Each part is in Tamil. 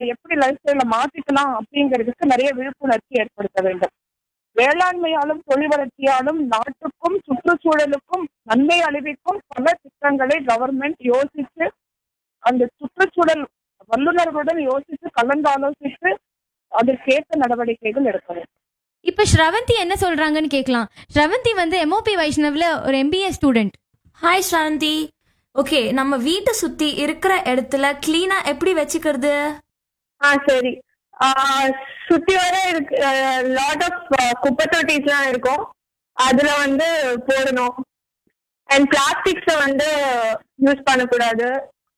எப்படி லைஃப் ஸ்டைல மாத்திக்கலாம் அப்படிங்கிறதுக்கு நிறைய விழிப்புணர்ச்சி ஏற்படுத்த வேண்டும் வேளாண்மையாலும் தொழில் வளர்ச்சியாலும் நாட்டுக்கும் சுற்றுச்சூழலுக்கும் நன்மை அளிவிக்கும் பல திட்டங்களை கவர்மெண்ட் யோசித்து அந்த சுற்றுச்சூழல் வல்லுநர்களுடன் யோசித்து கலந்தாலோசித்து அதற்கேற்ற நடவடிக்கைகள் எடுக்க வேண்டும் இப்ப ஸ்ரவந்தி என்ன சொல்றாங்கன்னு கேட்கலாம் ஸ்ரவந்தி வந்து எம்ஓபி வைஷ்ணவ்ல ஒரு MBA student hi Shanthi okay நம்ம வீட்டை சுத்தி இருக்கிற இடத்துல கிளீனா எப்படி வச்சுக்கிறது ஆ சரி ஆ, சுத்தி வர இருக்கு லாட் ஆஃப் குப்பை தொட்டிஸ்லாம் இருக்கும் அதுல வந்து போடணும் அண்ட் பிளாஸ்டிக்ஸை வந்து யூஸ் பண்ணக்கூடாது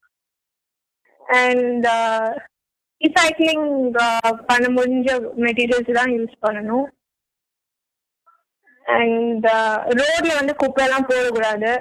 அண்ட் ரீசைக்ளிங் பண்ண முடிஞ்ச மெட்டீரியல்ஸ் தான் யூஸ் பண்ணணும் அண்ட் ரோட்ல வந்து குப்பைலாம் போடக்கூடாது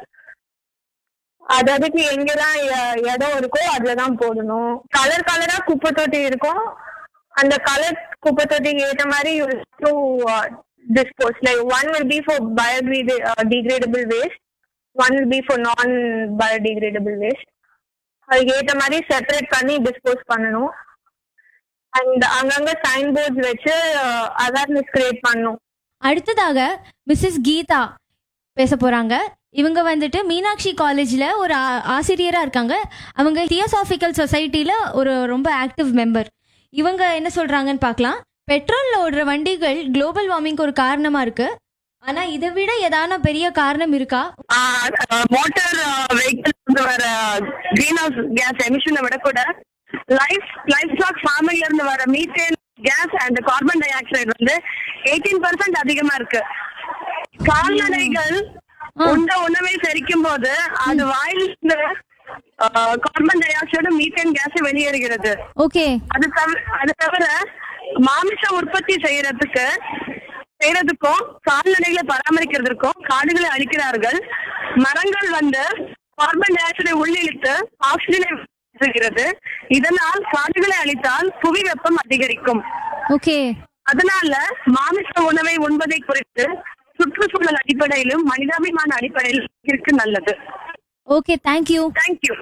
அது அதுக்கு எங்கெல்லாம் இ- இடம் இருக்கோ அதுல தான் போடணும் கலர் கலரா குப்பை தொட்டி இருக்கும் அந்த கலர் குப்பை தொட்டிக்கு ஏற்ற மாதிரி to dispose like one will be for biodegradable waste one will be for non biodegradable waste அதுக்கு ஏற்ற மாதிரி செப்பரேட் பண்ணி டிஸ்போஸ் பண்ணணும் அண்ட் அங்கங்க சைன் போர்ட்ஸ் வச்சு அவேர்னஸ் கிரியேட் பண்ணணும் அடுத்ததாக மிஸ்ஸஸ் கீதா பேச போறாங்க இவங்க வந்துட்டு மீனாட்சி காலேஜ்ல ஒரு ஆ- ஆசிரியரா இருக்காங்க அவங்க தியோசாபிக்கல் சொசைட்டில ஒரு ரொம்ப ஆக்டிவ் மெம்பர் இவங்க என்ன சொல்றாங்கன்னு பார்க்கலாம் பெட்ரோல்ல ஓடுற வண்டிகள் குளோபல் வார்மிங்க்கு ஒரு காரணமா இருக்கு ஆனா இதை விட ஏதான பெரிய காரணம் இருக்கா மோட்டார் வெஹிக்கிள்ஸ் வர கிரீன் ஹவுஸ் கேஸ் எமிஷனை விட கூட லைஃப் லைஃப் ஸ்டாக் ஃபார்மிங்ல இருந்து வர methane gas and carbon dioxide வந்து எயிட்டீன் பர்சன்ட் அதிகமா இருக்கு கால்நடைகள் உண்ட உணவை செரிக்கும் போது அது வாயிலிருந்து carbon dioxide methane gas வெளியேறுகிறது ஓகே அது தவிர அது தவிர மாமிச உற்பத்தி செய்யறதுக்கு செய்யறதுக்கும் கால்நடைகளை பராமரிக்கிறதுக்கும் காடுகளை அழிக்கிறார்கள் மரங்கள் வந்து கார்பன் டை ஆக்சைடை உள்ளிழுத்து ஆக்சிஜனை வெளியிடுகிறது. இதனால் காடுகளை அழித்தால் புவி வெப்பம் அதிகரிக்கும் ஓகே அதனால மாமிச உணவை உண்பதை குறித்து சுற்றுச்சூழல் அடிப்படையிலும் மனிதாபிமான அடிப்படையிலும் இருக்கு நல்லது ஓகே தேங்க்யூ தேங்க்யூ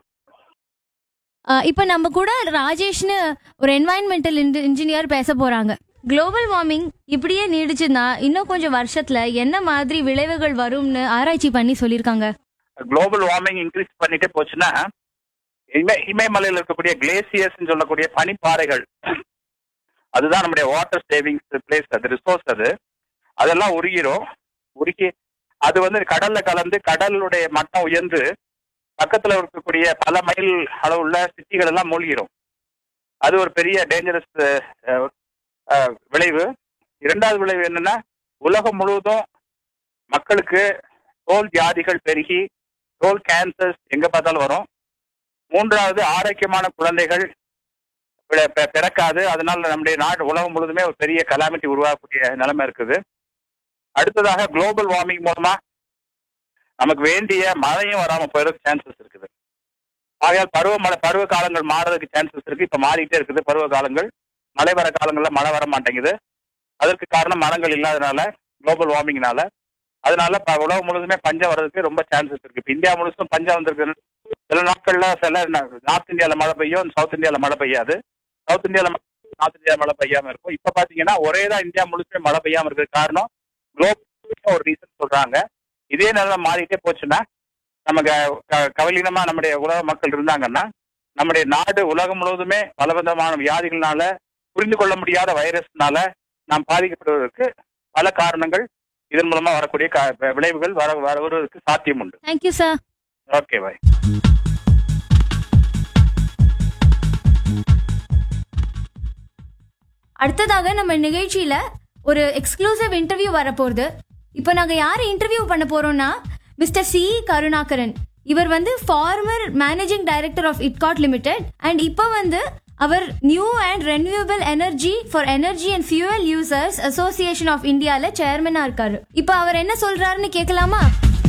இப்போ நம்ம கூட ராஜேஷ்னு ஒரு என்வாயன்மெண்டல் இன்ஜினியர் பேச போறாங்க குளோபல் வார்மிங் இப்படியே நீடிச்சுன்னா இன்னும் கொஞ்சம் வருஷத்துல என்ன மாதிரி விளைவுகள் வரும்னு ஆராய்ச்சி பண்ணி சொல்லியிருக்காங்க குளோபல் வார்மிங் இன்க்ரீஸ் பண்ணிட்டே போச்சுன்னா இமய இமயமலையில் இருக்கக்கூடிய கிளேசியர்ஸ் சொல்லக்கூடிய பனிப்பாறைகள் அதுதான் நம்முடைய வாட்டர் சேவிங்ஸ் பிளேஸ் அது ரிசோர்ஸ் அது அதெல்லாம் உருகிரும் உருகி அது வந்து கடல்ல கலந்து கடலுடைய மட்டம் உயர்ந்து பக்கத்துல இருக்கக்கூடிய பல மைல் அளவுள்ள சிட்டிகள் எல்லாம் மூழ்கிரும் அது ஒரு பெரிய டேஞ்சரஸ் விளைவு இரண்டாவது விளைவு என்னன்னா உலகம் முழுவதும் மக்களுக்கு தோல் வியாதிகள் பெருகி தோல் கேன்சர்ஸ் எங்க பார்த்தாலும் வரும் மூன்றாவது ஆரோக்கியமான குழந்தைகள் பிற- பிற- பிறக்காது அதனால நம்முடைய நாடு உலகம் முழுதுமே ஒரு பெரிய கலாமிட்டி உருவாகக்கூடிய நிலைமை இருக்குது அடுத்ததாக குளோபல் வார்மிங் மூலமா நமக்கு வேண்டிய மழையும் வராம போயிருக்கு சான்சஸ் இருக்குது ஆகையால் பருவமழை பருவ காலங்கள் மாறதுக்கு சான்சஸ் இருக்கு இப்ப மாறிக்கிட்டே இருக்குது பருவ காலங்கள் மழை வர காலங்கள்ல மழை வர மாட்டேங்குது அதற்கு காரணம் மரங்கள் இல்லாதனால குளோபல் வார்மிங்னால அதனால ப- உலகம் முழுதுமே பஞ்சம் வர்றதுக்கு ரொம்ப சான்சஸ் இருக்கு இப்ப இந்தியா முழுசும் பஞ்சம் வந்திருக்கு சில நாட்கள்ல சில நார்த் இந்தியால மழை பெய்யும் சவுத் இந்தியால மழை பெய்யாது சவுத் இந்தியால நார்த் இந்தியால மழை பெய்யாம இருக்கும் இப்ப பாத்தீங்கன்னா ஒரே தான் இந்தியா முழுசுமே மழை பெய்யாம இருக்கிறது காரணம் குளோபல் ஒரு ரீசன் சொல்றாங்க இதே நிலைமை மாறிட்டே போச்சுன்னா நம்ம க- க- கவலீனமா நம்முடைய உலக மக்கள் இருந்தாங்கன்னா நம்முடைய நாடு உலகம் முழுவதுமே பலவிதமான வியாதிகள்னால புரிந்து கொள்ள முடியாத வைரஸ்னால நாம் பாதிக்கப்படுவதற்கு பல காரணங்கள் இதன் மூலமா வரக்கூடிய கா- விளைவுகள் வர வருவதற்கு சாத்தியம் உண்டு தேங்க்யூ சார் ஓகே பாய் அடுத்ததாக நம்ம நிகழ்ச்சியில ஒரு எக்ஸ்க்ளூசிவ் இன்டர்வியூ வரப்போகுது இப்போ நாங்க யாரை இன்டர்வியூ பண்ண போறோம்னா மிஸ்டர் சி கருணாகரன் இவர் வந்து former managing director of ITCOT limited and இப்போ வந்து அவர் new and renewable energy for energy and fuel users association of இந்தியால சேர்மனா இருக்காரு இப்போ அவர் என்ன சொல்றாருன்னு கேட்கலாமா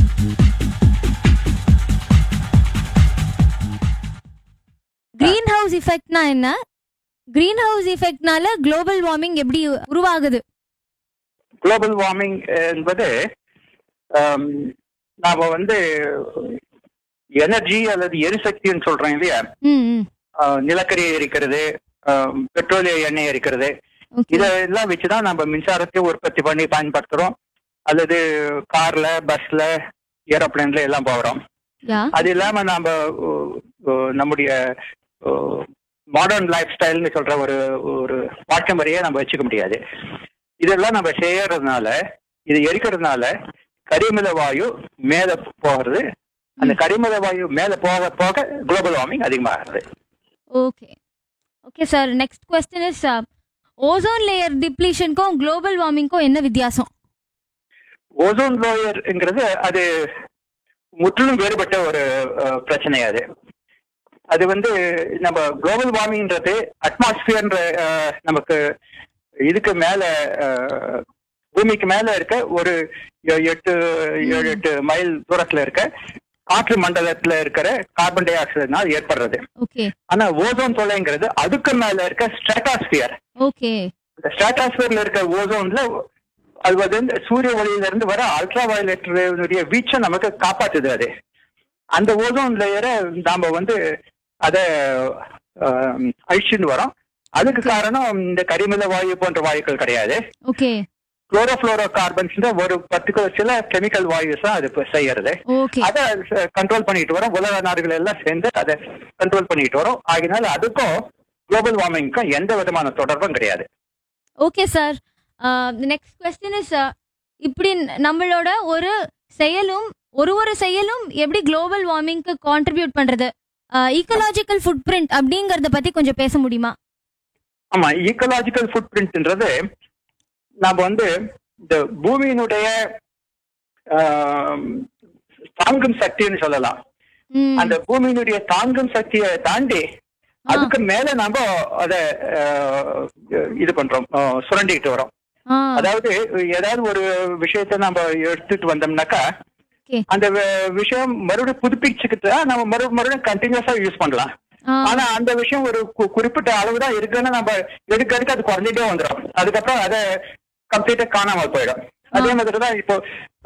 கிரீன் ஹவுஸ் இஃபெக்ட்னா என்ன கிரீன் ஹவுஸ் இஃபெக்ட்னால குளோபல் வார்மிங் எப்படி உருவாகுது குளோபல் வார்மிங் என்பது ஆம், நாம வந்து எனர்ஜி அல்லது எரிசக்தின்னு சொல்றோம் இல்லையா ம் ம் ஆ, நிலக்கரியை எரிக்கிறது பெட்ரோலிய எண்ணெய் இருக்கிறது ஓகே இதெல்லாம் வச்சுதான் நம்ம மின்சாரத்தை உற்பத்தி பண்ணி பயன்படுத்துறோம் அல்லது கார்ல பஸ்ல ஏரோப்ளேன்ல எல்லாம் போகிறோம் யா அது இல்லாம நாம அஹ், அஹ், நம்முடைய மாடர்ன் லைஃப் ஸ்டைல்னு சொல்ற ஒரு ஒரு வாழ்க்கை முறையை நம்ம வச்சுக்க முடியாது இதெல்லாம் நம்ம செய்யறதுனால இது எரிக்கிறதுனால கரிமல வாயு மேல போகிறது அந்த கரிமல வாயு மேல போக போக குளோபல் வார்மிங் அதிகமாகிறது okay okay sir next question is ozone layer டிப்ளீஷனுக்கும் குளோபல் வார்மிங்க்கும் என்ன வித்தியாசம் ஓசோன் லோயர்ங்கிறது அது முற்றிலும் வேறுபட்ட ஒரு அஹ், பிரச்சனை அது அது வந்து நம்ம குளோபல் வார்மிங்ன்றது அட்மாஸ்பியர்ன்ற அஹ், நமக்கு இதுக்கு மேல அஹ், பூமிக்கு மேல இருக்க ஒரு எ- எட்டு ஏழு எட்டு மைல் தூரத்துல இருக்க காற்று மண்டலத்துல இருக்கிற கார்பன் டை ஆக்சைடுனால் ஏற்படுறது ஓகே ஆனா ஓசோன் தொலைங்கிறது அதுக்கு மேல இருக்க ஸ்ட்ராட்டாஸ்பியர் ஓகே இந்த ஸ்ட்ராட்டாஸ்பியர்ல இருக்க ஓசோன்ல அது வந்து சூரிய ஒளியில இருந்து வர அல்ட்ரா வயலட்டுடைய வீச்சை நமக்கு காப்பாத்துது அது அந்த ஓசோன் லேயரை நாம வந்து அத ஆம், அழிச்சுன்னு வரோம் அதுக்கு காரணம் இந்த கரிமல வாயு போன்ற வாயுக்கள் கிடையாது ஓகே குளோரோஃபுளோரோ கார்பன்ஸ் ஒரு பர்டிகுலர் சில கெமிக்கல் வாயுஸ் தான் அது இப்ப செய்யறது ஓகே அதை கண்ட்ரோல் பண்ணிட்டு வரோம் உலக நாடுகள் எல்லாம் சேர்ந்து அதை கண்ட்ரோல் பண்ணிட்டு வரோம் ஆகினால அதுக்கும் குளோபல் வார்மிங்க்கும் எந்த விதமான தொடர்பும் கிடையாது okay sir next question is இப்படி நம்மளோட ஒரு செயலும் ஒரு ஒரு செயலும் எப்படி குளோபல் வார்மிங்க்கு கான்ட்ரிபியூட் பண்றது ஈக்கலாஜிக்கல் ஃபுட் பிரிண்ட் அப்படிங்கறத பத்தி கொஞ்சம் பேச முடியுமா ஆமா ஈக்கலாஜிக்கல் ஃபுட் பிரிண்ட்ன்றது நாம வந்து இந்த பூமியினுடைய ஆம், தாங்கும் சக்தின்னு சொல்லலாம் ம், அந்த பூமியினுடைய தாங்கும் சக்தியை தாண்டி அதுக்கு மேல நாம அத ஆஹ், இது பண்றோம் ஆஹ், சுரண்டிக்கிட்டு வரோம் ஆ, அதாவது ஏதாவது ஒரு விஷயத்த நம்ம எடுத்துட்டு வந்தோம்னாக்கா Okay. அந்த வி- விஷயம் மறுபடியும் புதுப்பிச்சுக்கிட்டு நம்ம மறு மறுபடியும் கண்டினியூஸா யூஸ் பண்ணலாம் ஆ, ஆனா அந்த விஷயம் ஒரு கு- குறிப்பிட்ட அளவு தான் இருக்குன்னு நம்ம எடுக்க எடுக்க அது குறைஞ்சிட்டே வந்துடும் அதுக்கப்புறம் அதை கம்ப்ளீட்டா காணாம போயிடும் அதே மாதிரி தான் இப்போ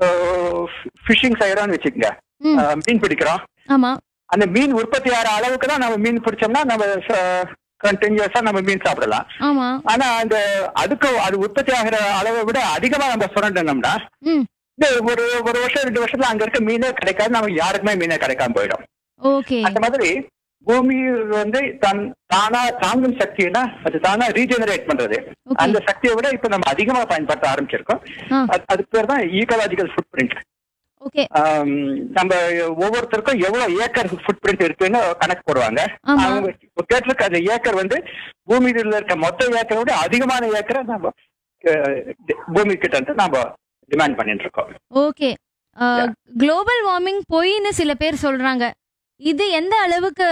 ஃபிஷிங் செய்யறோம்னு வச்சுக்கோங்க ம். அஹ், மீன் பிடிக்கிறோம் ஆமா அந்த மீன் உற்பத்தி ஆகிற அளவுக்கு தான் நம்ம மீன் பிடிச்சோம்னா நம்ம கண்டினியூஸா நம்ம மீன் சாப்பிடலாம் ஆமா ஆனா அந்த அதுக்கு அது உற்பத்தி ஆகிற அளவை விட அதிகமா நம்ம சுரண்டனோம்னா ம் இந்த ஒரு ஒரு வருஷம் ரெண்டு வருஷத்துல அங்க இருக்க மீனே கிடைக்காது நமக்கு யாருக்குமே மீனே கிடைக்காம போயிடும் ஓகே அந்த மாதிரி பூமி வந்து தன் தானா தாங்கும் சக்தினா அது தானா ரீஜெனரேட் பண்றது Okay. அந்த சக்தியை விட இப்ப நம்ம அதிகமா பயன்படுத்த ஆரம்பிச்சிருக்கோம் ஆ. அது- அதுக்கு பேர் தான் ஈகலாஜிக்கல் ஃபுட் பிரிண்ட் ஓகே நம்ம ஒவ்வொருத்தருக்கும் எவ்வளவு ஏக்கர் ஃபுட் பிரிண்ட் இருக்குன்னு கணக்கு போடுவாங்க ஆமா. அவங்க இப்ப கேட்டிருக்க அந்த ஏக்கர் வந்து பூமியில இருக்க மொத்த ஏக்கரை விட அதிகமான ஏக்கரை நம்ம அஹ், பூமி கிட்ட இருந்து நம்ம டிமாண்ட் பண்ணிட்டு இருக்கோம் ஓகே குளோபல் வார்மிங் பொய்ன்னு சில பேர் சொல்றாங்க இது எந்த அளவுக்கு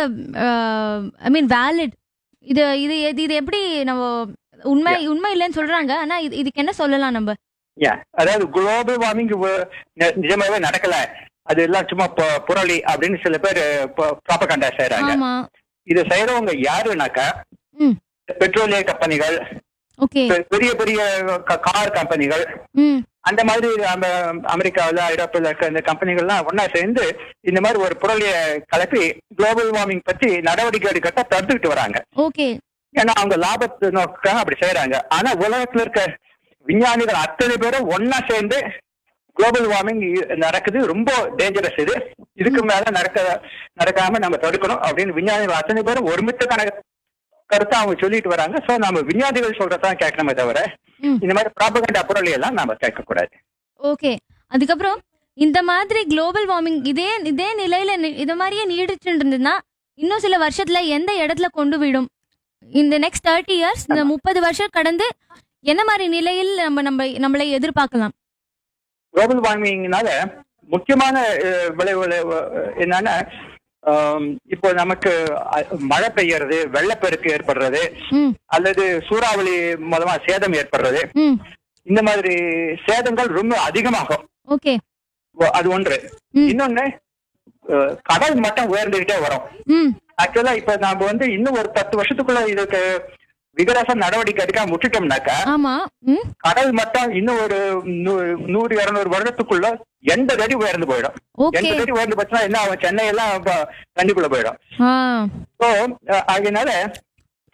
ஐ மீன் வேலிட் இது இது இது- இது எப்படி நம்ம உண்மை உண்மை இல்லைன்னு சொல்றாங்க ஆனா இது இதுக்கு என்ன சொல்லலாம் நம்ம Yeah. அதாவது குளோபல் வார்மிங் நிஜமாவே நடக்கல அது எல்லாம் சும்மா பு- புரளி அப்படின்னு சில பேர் ப்ராபகண்டா செய்யறாங்க ஆமா இதை செய்யறவங்க யாருனாக்கா ம் பெட்ரோலிய கம்பெனிகள் ஓகே பெ- பெரிய பெரிய க- கார் கம்பெனிகள் ம் அந்த மாதிரி நம்ம அமெரிக்காவில் ஐரோப்பில் இருக்க இந்த கம்பெனிகள்லாம் ஒண்ணா சேர்ந்து இந்த மாதிரி ஒரு புரளிய கலப்பி குளோபல் வார்மிங் பத்தி நடவடிக்கை எடுக்கட்ட தடுத்துக்கிட்டு வராங்க ஓகே ஏன்னா அவங்க லாபத்தை நோக்காக அப்படி செய்யறாங்க ஆனா உலகத்துல இருக்க விஞ்ஞானிகள் அத்தனை பேரும் ஒண்ணா சேர்ந்து குளோபல் வார்மிங் நடக்குது ரொம்ப டேஞ்சரஸ் இது இதுக்கு மேல நடக்க நடக்காம நம்ம தடுக்கணும் அப்படின்னு விஞ்ஞானிகள் அத்தனை பேரும் ஒருமித்த கணக்கு கருத்தை அவங்க சொல்லிட்டு வராங்க சோ நம்ம விஞ்ஞானிகள் சொல்றதான் கேட்கணுமே தவிர ம். இந்த மாதிரி ப்ராபகண்டா பொருள் எல்லாம் நாம கேட்க கூடாது ஓகே அதுக்கப்புறம் இந்த மாதிரி குளோபல் வார்மிங் இதே இதே நிலையில நி- இது மாதிரியே நீடிச்சுட்டு இருந்ததுன்னா இன்னும் சில வருஷத்துல எந்த இடத்துல கொண்டு விடும் இந்த நெக்ஸ்ட் தேர்ட்டி இயர்ஸ் இந்த முப்பது வருஷம் கடந்து என்ன மாதிரி நிலையில் நம்ம நம்ம நம்மளை எதிர்பார்க்கலாம் குளோபல் வார்மிங்னால முக்கியமான அஹ், விளைவுகள் அஹ், என்னன்னா ஆம், இப்போ நமக்கு அஹ், மழை பெய்யறது வெள்ளப்பெருக்கு ஏற்படுறது ம் அல்லது சூறாவளி மூலமா சேதம் ஏற்படுறது ம் இந்த மாதிரி சேதங்கள் ரொம்ப அதிகமாகும் ஓகே ஒ- அது ஒன்று ம். இன்னொன்னு அஹ், கடல் மட்டம் உயர்ந்துகிட்டே வரும் ம் ஆக்சுவலா இப்ப நாம வந்து இன்னும் ஒரு பத்து வருஷத்துக்குள்ள இதுக்கு விகரச நடவடிக்கை எடுக்காம விட்டுட்டோம்னாக்கா ஆமா ம் கடல் மட்டம் இன்னும் ஒரு நூ- நூறு இருநூறு வருடத்துக்குள்ள எண்பது அடி உயர்ந்து போயிடும் ஓகே எண்பது அடி உயர்ந்து போச்சுன்னா என்ன ஆகும் சென்னை எல்லாம் இப்ப தண்ணிக்குள்ள போயிடும் ஆ ஸோ அதனால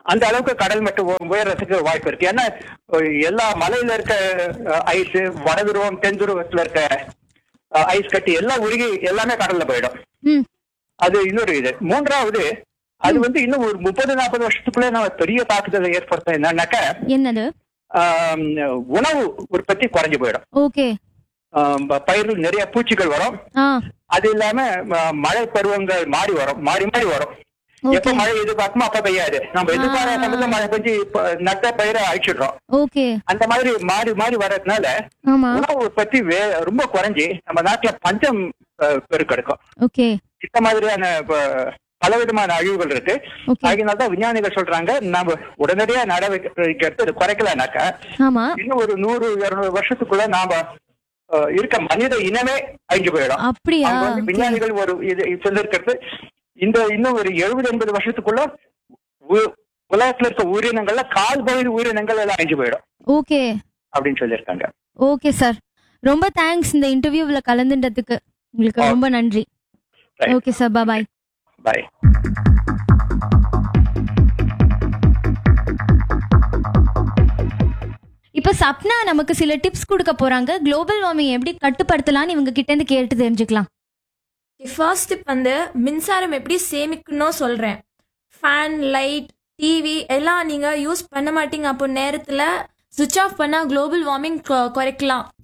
அந்த அளவுக்கு கடல் மட்டம் உ- உயர்றதுக்கு வாய்ப்பு இருக்கு ஏன்னா அஹ், எல்லா மலையில இருக்க ஐஸ் வட துருவம் தென் துருவத்துல இருக்க ஐஸ் கட்டி எல்லாம் உருகி எல்லாமே கடல்ல போயிடும் ம் அது இன்னொரு இது மூன்றாவது அது வந்து இன்னும் ஒரு முப்பது நாற்பது வருஷத்துக்குள்ள நம்ம பெரிய தாக்குதலை ஏற்படுத்தும் என்னன்னாக்கா என்னது ஆம், உணவு உற்பத்தி குறைஞ்சு போயிடும் ஓகே ஆம், பயிர்கள் நிறைய பூச்சிகள் வரும் ஆ அது இல்லாம ம- மழை பருவங்கள் மாறி வரும் மாறி மாறி வரும் எப்ப மழை எதிர்பார்க்குமோ அப்ப பெய்யாது நம்ம எதிர்பாராத சமயத்துல மழை பெஞ்சு இப்ப நட்ட பயிரை அழிச்சிடுறோம் ஓகே அந்த மாதிரி மாறி மாறி வர்றதுனால ஆமா உணவு உற்பத்தி வே- ரொம்ப குறைஞ்சி நம்ம நாட்டுல பஞ்சம் அஹ், பெருக்கெடுக்கும் ஓகே இந்த மாதிரியான ப- பலவிதமான அழிவுகள் இருக்கு ஓகே அதனாலதான் விஞ்ஞானிகள் சொல்றாங்க நம்ம உடனடியா நடவடிக்கை எடுத்து இது குறைக்கலனாக்கா ஆமா இன்னும் ஒரு நூறு இருநூறு வருஷத்துக்குள்ள நாம அஹ், இருக்க மனித இனமே அழிஞ்சு போயிடும் அப்படியா அவங்க வந்து விஞ்ஞானிகள் ஒரு இது சொல்லிருக்கிறது இந்த இன்னும் ஒரு எழுபது எண்பது வருஷத்துக்குள்ள உ- உலகத்துல இருக்க உயிரினங்கள்ல கால் பகுதி உயிரினங்கள் எல்லாம் அழிஞ்சு போயிடும் ஓகே அப்படின்னு சொல்லியிருக்காங்க ஓகே சார் ரொம்ப தேங்க்ஸ் இந்த இன்டர்வியூவில் கலந்துட்டதுக்கு உங்களுக்கு ரொம்ப நன்றி Right. Okay sir bye bye இப்போ சப்னா நமக்கு சில டிப்ஸ் கொடுக்க போறாங்க குளோபல் வார்மிங் எப்படி கட்டுப்படுத்தலாம்னு இவங்க கிட்ட இருந்து கேட்டு தெரிஞ்சுக்கலாம் ஃபர்ஸ்ட் டிப் வந்து மின்சாரம் எப்படி சேமிக்கணும் சொல்கிறேன் ஃபேன் லைட் டிவி எல்லாம் நீங்கள் யூஸ் பண்ண மாட்டீங்க அப்போ நேரத்தில் சுவிட்ச் ஆஃப் பண்ணால் குளோபல் வார்மிங் குறைக்கலாம்